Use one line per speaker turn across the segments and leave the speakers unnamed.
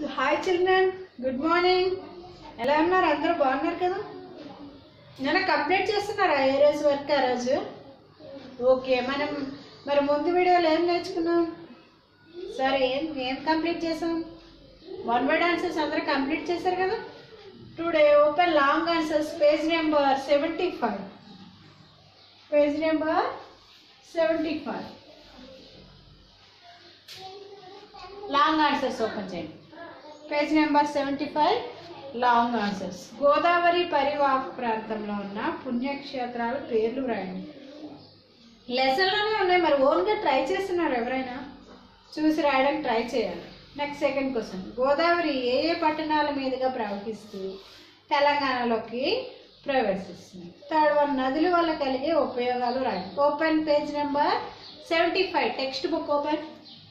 hi children good morning ఎలా ఉన్నారు అందరూ బాగున్నారు కదా నేను కంప్లీట్ చేస్తున్నారా ఏ రోజు వర్క్ ఆ రోజు ఓకే మనం మరి ముందు వీడియోలో ఏం నేర్చుకున్నాం సరే ఏం ఏం కంప్లీట్ చేసాం వన్ వర్డ్ ఆన్సర్స్ అందరూ కంప్లీట్ చేశారు కదా today open long answers page number seventy five page number seventy five long answers open చేయండి page number seventy five long answers Godavari పరివాహక ప్రాంతంలో ఉన్న పుణ్యక్షేత్రాల పేర్లు వ్రాయండి లెసన్లోనే ఉన్నాయి మరి ఓన్గా ట్రై చేస్తున్నారు ఎవరైనా చూసి రాయడానికి ట్రై చేయాలి నెక్స్ట్ సెకండ్ క్వశ్చన్ గోదావరి ఏ ఏ పట్టణాల మీదుగా ప్రవహిస్తూ తెలంగాణలోకి ప్రవేశిస్తుంది థర్డ్ వన్ నదుల వల్ల కలిగే ఉపయోగాలు రాయండి open page number seventy five textbook open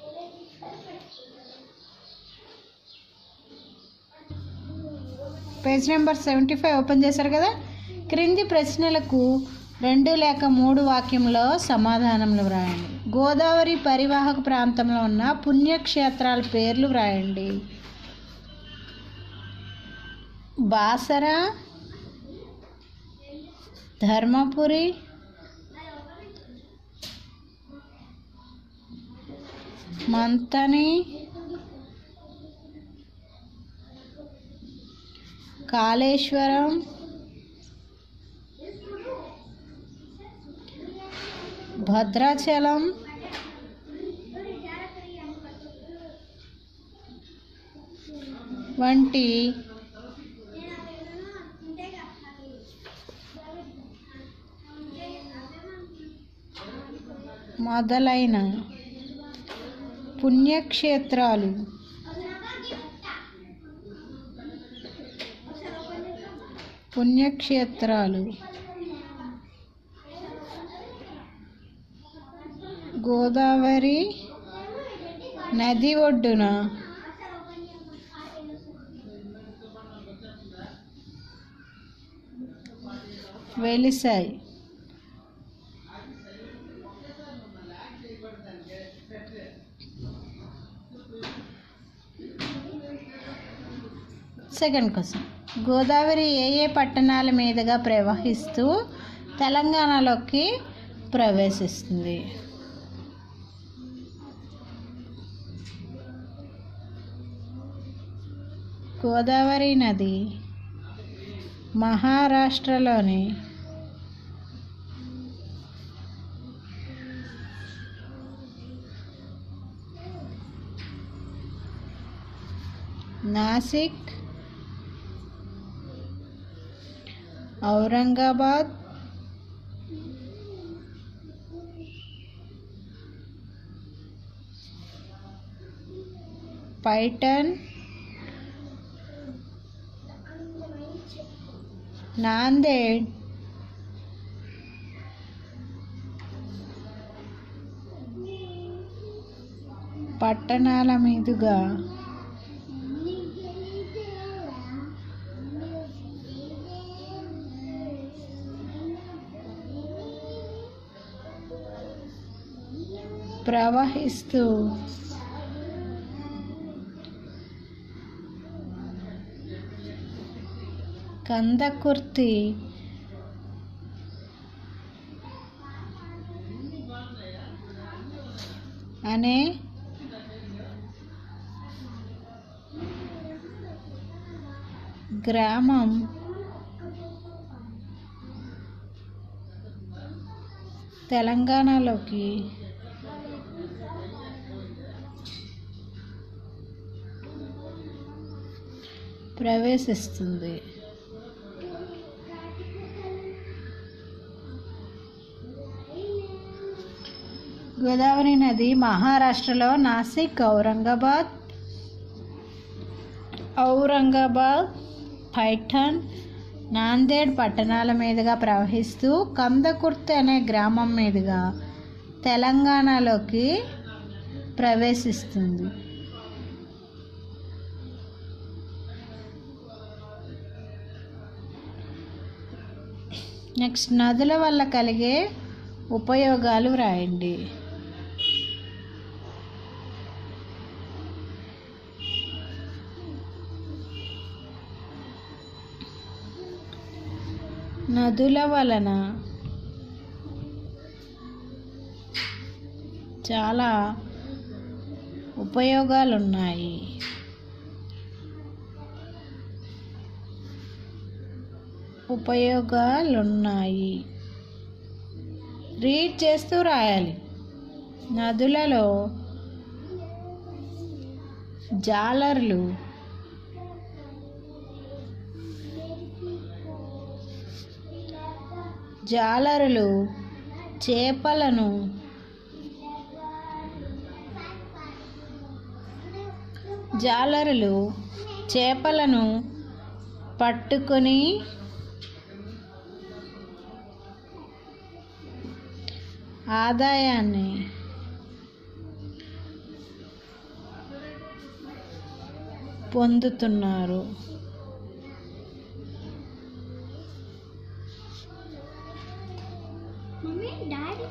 page number seventy five open చేశారు కదా క్రింది ప్రశ్నలకు రెండు లేక మూడు వాక్యంలో సమాధానములు వ్రాయండి గోదావరి పరివాహక ప్రాంతంలో ఉన్న పుణ్యక్షేత్రాల పేర్లు వ్రాయండి బాసర ధర్మపురి మంతని కాళేశ్వరం భద్రాచలం వంటి మొదలైన పుణ్యక్షేత్రాలు పుణ్యక్షేత్రాలు గోదావరి నది ఒడ్డున వెలిసాయి సెకండ్ క్వశ్చన్ గోదావరి ఏ ఏ పట్టణాల మీదుగా ప్రవహిస్తూ తెలంగాణలోకి ప్రవేశిస్తుంది గోదావరి నది మహారాష్ట్రలోని నాసిక్ ఔరంగాబాద్ పైటన్ నాందేడ్ పట్టణాల మీదుగా ప్రవహిస్తూ కందకుర్తి అనే గ్రామం తెలంగాణలోకి ప్రవేశిస్తుంది గోదావరి నది మహారాష్ట్రలో నాసిక్ ఔరంగాబాద్ ఔరంగాబాద్ పైఠన్ నాందేడ్ పట్టణాల మీదుగా ప్రవహిస్తూ కందకుర్తి అనే గ్రామం మీదుగా తెలంగాణలోకి ప్రవేశిస్తుంది నెక్స్ట్ నదుల వల్ల కలిగే ఉపయోగాలు వ్రాయండి నదుల వలన చాలా ఉపయోగాలు ఉన్నాయి ఉపయోగాలున్నాయి రీడ్ చేస్తూ రాయాలి నదులలో జాలర్లు జాలరులు చేపలను జాలరులు చేపలను పట్టుకొని ఆదాయాన్ని పొందుతున్నారు
మమ్మీ డాడీ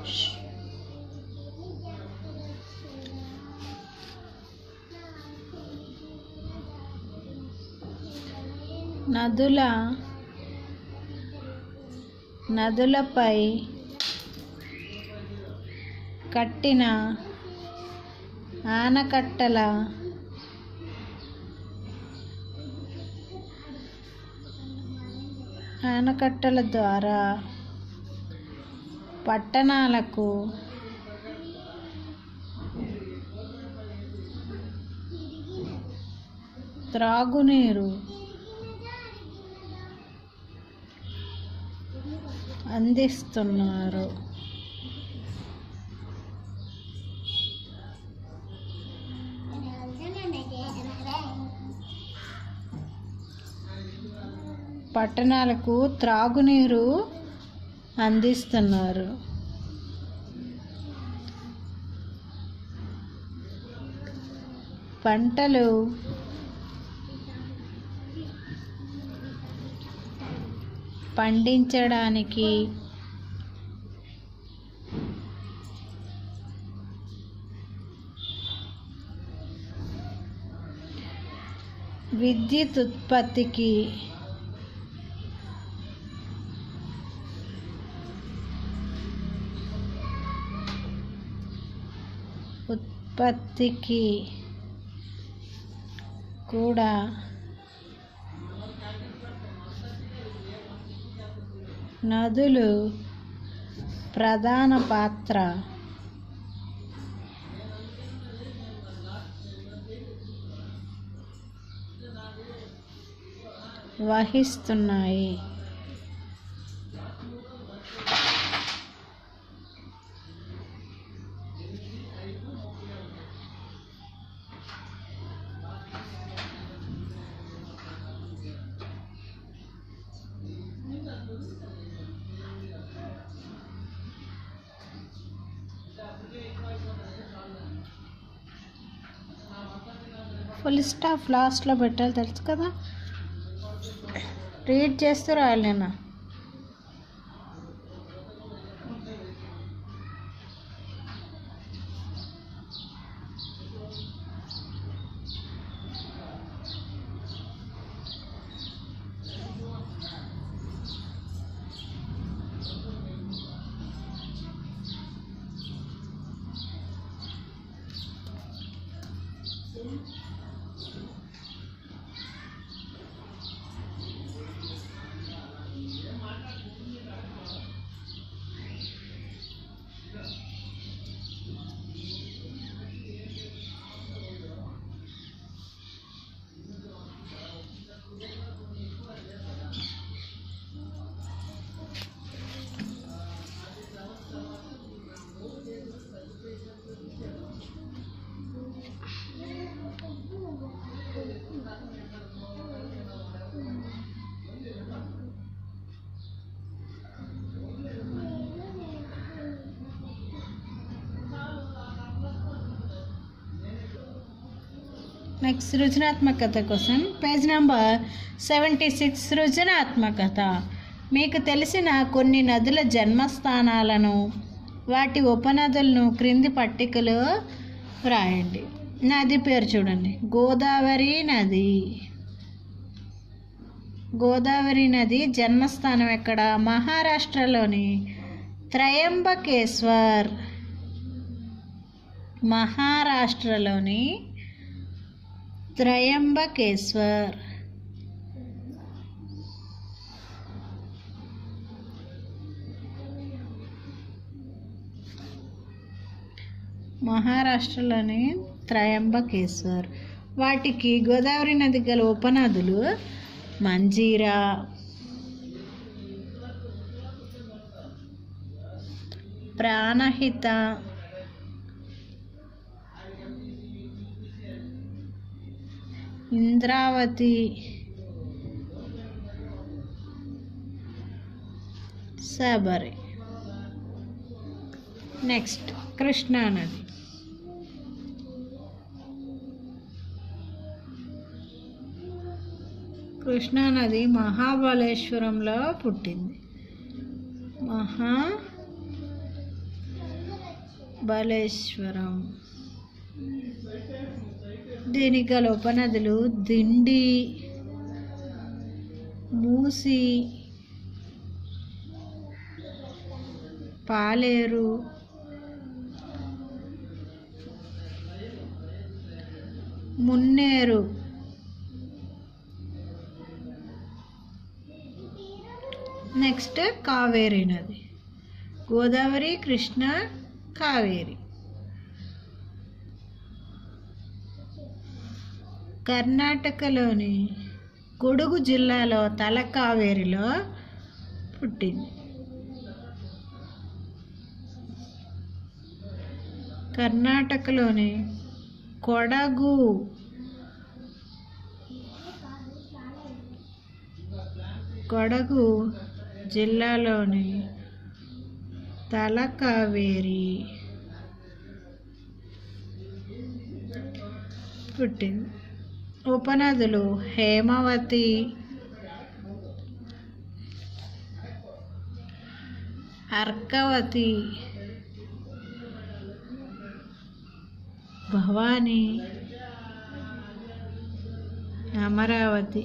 నదుల నదులపై కట్టిన ఆనకట్టల ఆనకట్టల ద్వారా పట్టణాలకు త్రాగునీరు అందిస్తున్నారు పట్టణాలకు త్రాగునీరు అందిస్తున్నారు పంటలు పండించడానికి విద్యుత్ ఉత్పత్తికి ఉత్పత్తికి కూడా నదులు ప్రధాన పాత్ర వహిస్తున్నాయి ఫుల్ స్టాప్ లాస్ట్లో పెట్టాలి తెలుసు కదా రీడ్ చేస్తూ రాయాలి నేను నెక్స్ట్ సృజనాత్మకత కోసం పేజ్ నెంబర్ సెవెంటీ సిక్స్ సృజనాత్మకత మీకు తెలిసిన కొన్ని నదుల జన్మస్థానాలను వాటి ఉపనదులను క్రింది పట్టికలో వ్రాయండి నది పేరు చూడండి గోదావరి నది గోదావరి నది జన్మస్థానం ఎక్కడ మహారాష్ట్రలోని త్రయంబకేశ్వర్ మహారాష్ట్రలోని త్రయంబకేశ్వర్ మహారాష్ట్రలోని త్రయంబకేశ్వర్ వాటికి గోదావరి నది గల ఉపనదులు మంజీరా ప్రాణహిత ఇంద్రావతి శబరి నెక్స్ట్ కృష్ణా నది కృష్ణా నది మహాబలేశ్వరంలో పుట్టింది మహా బలేశ్వరం దీనికి గల ఉపనదులు దిండి మూసి పాలేరు మున్నేరు నెక్స్ట్ కావేరి నది గోదావరి కృష్ణ కావేరి కర్ణాటకలోని కొడుగు జిల్లాలో తలకావేరిలో పుట్టింది కర్ణాటకలోని కొడగు కొడగు జిల్లాలోని తలకావేరి పుట్టింది ఉపనదులు Hemavati Arkavati Bhavani Amaravati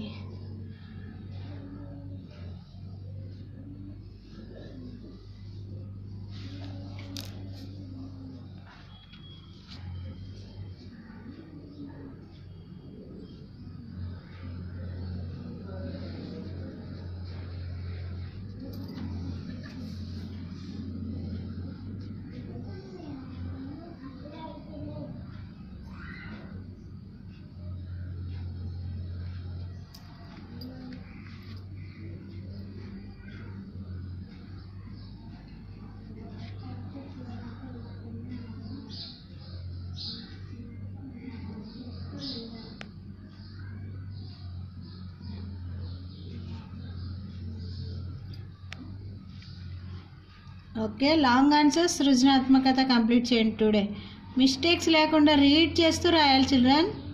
okay long answers సృజనాత్మకత కంప్లీట్ చేయండి టుడే మిస్టేక్స్ లేకుండా రీడ్ చేస్తూ రాయాలి చిల్డ్రన్